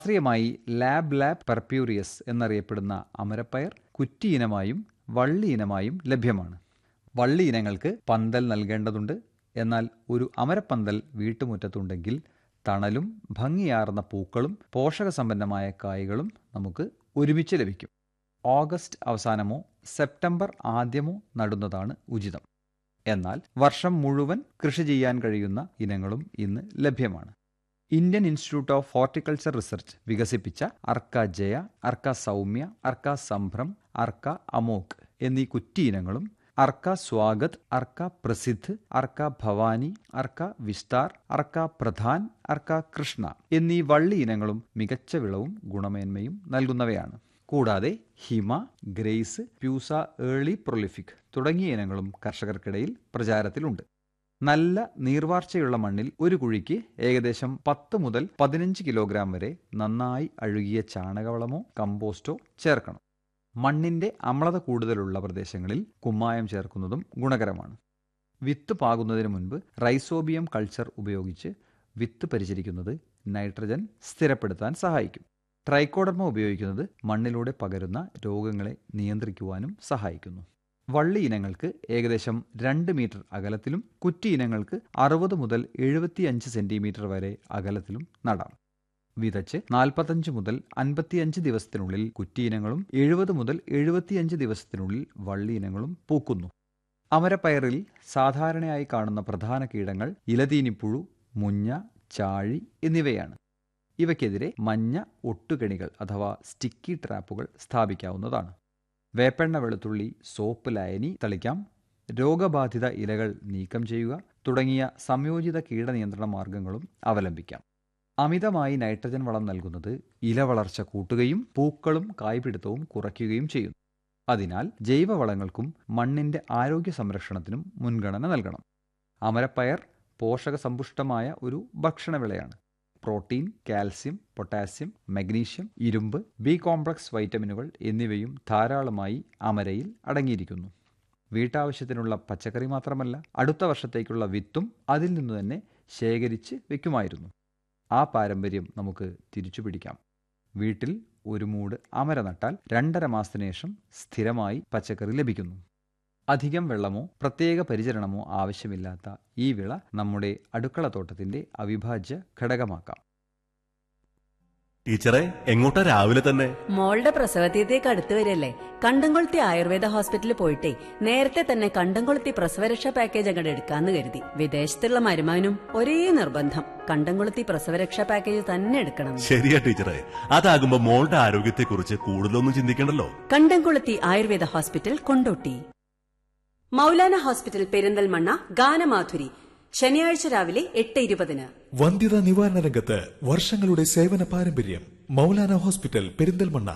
ശാസ്ത്രീയമായി lab lab പെർപ്യൂരിയസ് എന്നറിയപ്പെടുന്ന അമരപ്പയർ കുറ്റി ഇനമായും വള്ളി ഇനമായും ലഭ്യമാണ് വള്ളി ഇനങ്ങൾക്ക് പന്തൽ നൽകേണ്ടതുണ്ട് എന്നാൽ ഒരു അമരപ്പന്തൽ വീട്ടുമുറ്റത്തുണ്ടെങ്കിൽ തണലും ഭംഗിയാർന്ന പൂക്കളും പോഷകസമ്പന്നമായ കായ്കളും നമുക്ക് ഒരുമിച്ച് ലഭിക്കും ഓഗസ്റ്റ് അവസാനമോ സെപ്റ്റംബർ ആദ്യമോ നടുന്നതാണ് ഉചിതം എന്നാൽ വർഷം മുഴുവൻ കൃഷി ചെയ്യാൻ കഴിയുന്ന ഇനങ്ങളും ഇന്ന് ലഭ്യമാണ് Indian Institute of Horticulture Research വികസിപ്പിച്ച അർക്ക ജയ അർക്ക സൗമ്യ അർക്ക സംഭ്രം അർക്ക അമോക് എന്നീ കുറ്റി ഇനങ്ങളും അർക്ക സ്വാഗത് അർക്ക പ്രസിദ്ധ് അർക്ക ഭവാനി അർക്ക വിസ്താർ അർക്ക പ്രധാൻ അർക്ക കൃഷ്ണ എന്നീ വള്ളി ഇനങ്ങളും മികച്ച വിളവും ഗുണമേന്മയും നൽകുന്നവയാണ് കൂടാതെ Hima grace Pusa early prolific തുടങ്ങിയ ഇനങ്ങളും കർഷകർക്കിടയിൽ പ്രചാരത്തിലുണ്ട് നല്ല നീർവാർച്ചയുള്ള മണ്ണിൽ ഒരു കുഴിക്ക് ഏകദേശം പത്ത് മുതൽ പതിനഞ്ച് കിലോഗ്രാം വരെ നന്നായി അഴുകിയ ചാണകവളമോ കമ്പോസ്റ്റോ ചേർക്കണം മണ്ണിന്റെ അമ്ലത കൂടുതലുള്ള പ്രദേശങ്ങളിൽ കുമ്മായം ചേർക്കുന്നതും ഗുണകരമാണ് വിത്ത് പാകുന്നതിന് മുൻപ് റൈസോബിയം കൾച്ചർ ഉപയോഗിച്ച് വിത്ത് പരിചരിക്കുന്നത് നൈട്രജൻ സ്ഥിരപ്പെടുത്താൻ സഹായിക്കും ട്രൈക്കോഡർമ ഉപയോഗിക്കുന്നത് മണ്ണിലൂടെ പകരുന്ന രോഗങ്ങളെ നിയന്ത്രിക്കുവാനും സഹായിക്കുന്നു വള്ളി ഇനങ്ങൾക്ക് ഏകദേശം രണ്ട് മീറ്റർ അകലത്തിലും കുറ്റി ഇനങ്ങൾക്ക് അറുപത് മുതൽ എഴുപത്തിയഞ്ച് സെന്റിമീറ്റർ വരെ അകലത്തിലും നടാം വിതച്ച് നാൽപ്പത്തഞ്ച് മുതൽ അൻപത്തിയഞ്ച് ദിവസത്തിനുള്ളിൽ കുറ്റി ഇനങ്ങളും എഴുപത് മുതൽ എഴുപത്തിയഞ്ച് ദിവസത്തിനുള്ളിൽ വള്ളി ഇനങ്ങളും പൂക്കുന്നു അമരപ്പയറിൽ സാധാരണയായി കാണുന്ന പ്രധാന കീടങ്ങൾ ഇലതീനിപ്പുഴു മുഞ്ഞ ചാഴി എന്നിവയാണ് ഇവയ്ക്കെതിരെ മഞ്ഞ ഒട്ടുകെണികൾ അഥവാ സ്റ്റിക്കി ട്രാപ്പുകൾ സ്ഥാപിക്കാവുന്നതാണ് വേപ്പെണ്ണ വെളുത്തുള്ളി സോപ്പ് ലായനി തളിക്കാം രോഗബാധിത ഇലകൾ നീക്കം ചെയ്യുക തുടങ്ങിയ സംയോജിത കീടനിയന്ത്രണ മാർഗങ്ങളും അവലംബിക്കാം അമിതമായി നൈട്രജൻ വളം നൽകുന്നത് ഇല വളർച്ച കൂട്ടുകയും പൂക്കളും കായ്പിടുത്തവും കുറയ്ക്കുകയും ചെയ്യുന്നു അതിനാൽ ജൈവവളങ്ങൾക്കും മണ്ണിന്റെ ആരോഗ്യ സംരക്ഷണത്തിനും മുൻഗണന നൽകണം അമരപ്പയർ പോഷകസമ്പുഷ്ടമായ ഒരു ഭക്ഷണവിളയാണ് പ്രോട്ടീൻ കാൽസ്യം പൊട്ടാസ്യം മഗ്നീഷ്യം ഇരുമ്പ് ബി കോംപ്ലക്സ് വൈറ്റമിനുകൾ എന്നിവയും ധാരാളമായി അമരയിൽ അടങ്ങിയിരിക്കുന്നു വീട്ടാവശ്യത്തിനുള്ള പച്ചക്കറി മാത്രമല്ല അടുത്ത വർഷത്തേക്കുള്ള വിത്തും അതിൽ നിന്ന് തന്നെ ശേഖരിച്ച് വെക്കുമായിരുന്നു ആ പാരമ്പര്യം നമുക്ക് തിരിച്ചു പിടിക്കാം വീട്ടിൽ ഒരു മൂട് അമര നട്ടാൽ രണ്ടര മാസത്തിനു ശേഷം സ്ഥിരമായി പച്ചക്കറി ലഭിക്കുന്നു അധികം വെള്ളമോ പ്രത്യേക പരിചരണമോ ആവശ്യമില്ലാത്ത ഈ വിള നമ്മുടെ അടുക്കളത്തോട്ടത്തിന്റെ അവിഭാജ്യ ഘടകമാക്കാം ടീച്ചറെ എങ്ങോട്ടാ രാവിലെ തന്നെ മോളുടെ പ്രസവതീയത്തേക്ക് അടുത്ത് വരല്ലേ കണ്ടംകൊളുത്തി ആയുർവേദ ഹോസ്പിറ്റലിൽ പോയിട്ടേ നേരത്തെ തന്നെ കണ്ടംകൊളുത്തി പ്രസവരക്ഷാ പാക്കേജ് അങ്ങോട്ട് എടുക്കാന്ന് കരുതി വിദേശത്തുള്ള മരുമാനും ഒരേ നിർബന്ധം കണ്ടംകൊളുത്തി പ്രസവരക്ഷാ പാക്കേജ് തന്നെ എടുക്കണം ശരിയാ ടീച്ചറെ അതാകുമ്പോ മോളുടെ ആരോഗ്യത്തെക്കുറിച്ച് കൂടുതലൊന്നും ചിന്തിക്കണ്ടല്ലോ കണ്ടംകൊളുത്തി ആയുർവേദ ഹോസ്പിറ്റൽ കൊണ്ടോട്ടി മൗലാന ഹോസ്പിറ്റൽ പെരിന്തൽമണ്ണ ഗാനമാധുരി ശനിയാഴ്ച രാവിലെ എട്ട് ഇരുപതിന് വന്ധ്യതാ നിവാരണ രംഗത്ത് വർഷങ്ങളുടെ സേവന പാരമ്പര്യം മൗലാന ഹോസ്പിറ്റൽ പെരിന്തൽമണ്ണ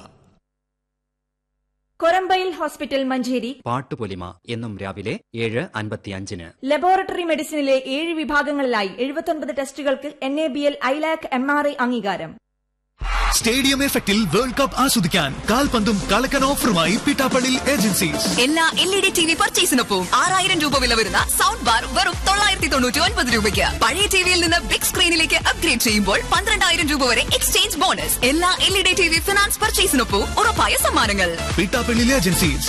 കൊരമ്പയിൽ ഹോസ്പിറ്റൽ മഞ്ചേരി പാട്ടുപൊലിമ എന്നും രാവിലെ ഏഴ് അൻപത്തിയഞ്ചിന് ലബോറട്ടറി മെഡിസിനിലെ ഏഴ് വിഭാഗങ്ങളിലായി എഴുപത്തൊൻപത് ടെസ്റ്റുകൾക്ക് N A B L ILAC M R I അംഗീകാരം സ്റ്റേഡിയം എഫക്റ്റിൽ വേൾഡ് കപ്പ് ആസ്വദിക്കാൻ കാൽപന്തും കളക്കൻ ഓഫറുമായി പിട്ടാപ്പള്ളി ഏജൻസീസ് എല്ലാ L E D T V പർച്ചേസിനൊപ്പം ആറായിരം രൂപ വില വരുന്ന സൗണ്ട് ബാർ വെറും തൊള്ളായിരത്തി തൊണ്ണൂറ്റി ഒൻപത് രൂപയ്ക്ക് പഴയ ടിവിയിൽ നിന്ന് ബിഗ് സ്ക്രീനിലേക്ക് അപ്ഗ്രേഡ് ചെയ്യുമ്പോൾ പന്ത്രണ്ടായിരം രൂപ വരെ എക്സ്ചേഞ്ച് ബോണസ് എല്ലാ L E D T V finance പർച്ചേസിനൊപ്പം ഉറപ്പായ സമ്മാനങ്ങൾ പിട്ടാപ്പള്ളി ഏജൻസീസ്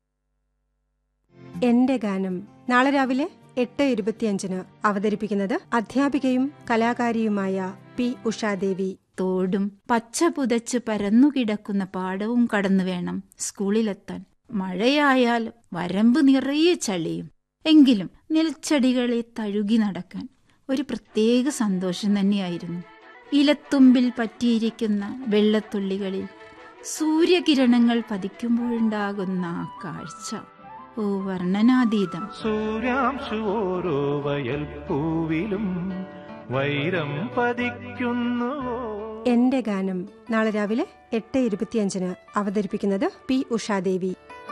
എന്റെ ഗാനം നാളെ രാവിലെ എട്ട് ഇരുപത്തിയഞ്ചിന് അവതരിപ്പിക്കുന്നത് അധ്യാപികയും കലാകാരിയുമായ പി ഉഷാദേവി തോടും പച്ച പുതച്ച് പരന്നുകിടക്കുന്ന പാടവും കടന്നു വേണം സ്കൂളിലെത്താൻ മഴയായാൽ വരമ്പ് നിറയെ ചളിയും എങ്കിലും നെൽച്ചെടികളെ തഴുകി നടക്കാൻ ഒരു പ്രത്യേക സന്തോഷം തന്നെയായിരുന്നു ഇലത്തുമ്പിൽ പറ്റിയിരിക്കുന്ന വെള്ളത്തുള്ളികളിൽ സൂര്യകിരണങ്ങൾ പതിക്കുമ്പോഴുണ്ടാകുന്ന ആ കാഴ്ച ഓ വർണ്ണനാതീതം സൂര്യാംശു ഓരോ വയൽ പൂവിലും വൈരം പതിക്കുന്നുവോ എന്റെ ഗാനം നാളെ രാവിലെ എട്ട് ഇരുപത്തിയഞ്ചിന് അവതരിപ്പിക്കുന്നത് പി ഉഷാദേവി